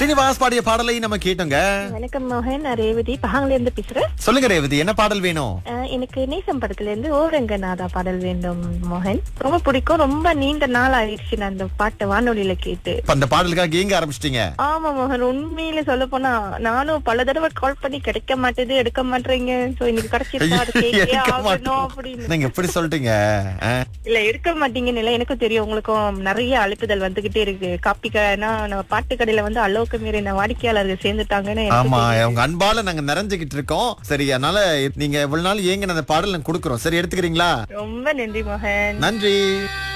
ஸ்ரீனிவாஸ் பாடிய பாடலை நம்ம கேட்டோங்க வணக்கம் மோகன் நான் ரேவதி பகாங்ல இருந்து பேசுறேன் சொல்லுங்க ரேவதி என்ன பாடல் வேணும் அஹ் எனக்கு நேசம் படத்துல இருந்து ஓரங்கநாதா பாடல் வேண்டும் மோகன் ரொம்ப பிடிக்கும் ரொம்ப நீண்ட நாள் ஆயிடுச்சு நான் அந்த பாட்டை வானொலியில கேட்டு இப்ப அந்த பாடலுக்காக ஏங்க ஆரம்பிச்சிட்டீங்க ஆமா மோகன் உண்மையில சொல்ல போனா நானும் பல தடவை கால் பண்ணி கிடைக்க மாட்டேது எடுக்க மாட்டேறீங்க சோ இன்னைக்கு கிடைச்சிருக்கா அதை கேட்டே எடுக்க ஆகணும் மாட்டோம் அப்படின்னு நீங்க எப்படி சொல்லிட்டீங்க ஆ? இல்ல எடுக்க மாட்டீங்கன்னு இல்ல எனக்கும் தெரியும் உங்களுக்கும் நிறைய அழைப்புதல் வந்துகிட்டே இருக்கு காப்பி கடைனா நம்ம பாட்டு கடையில வந்து அளவுக்கு மீறி நான் வாடிக்கையாளர்கள் சேர்ந்துட்டாங்கன்னு எனக்கு ஆமா தெரியும். உங்க அன்பால நாங்க நிறைஞ்சுகிட்டு இருக்கோம் சரி அதனால நீங்க இவ்வளவு நாள் ஏங்க அந்த பாடல் நாங்க கொடுக்குறோம் சரி எடுத்துக்கிறீங்களா ரொம்ப நன்றி மோகன் நன்றி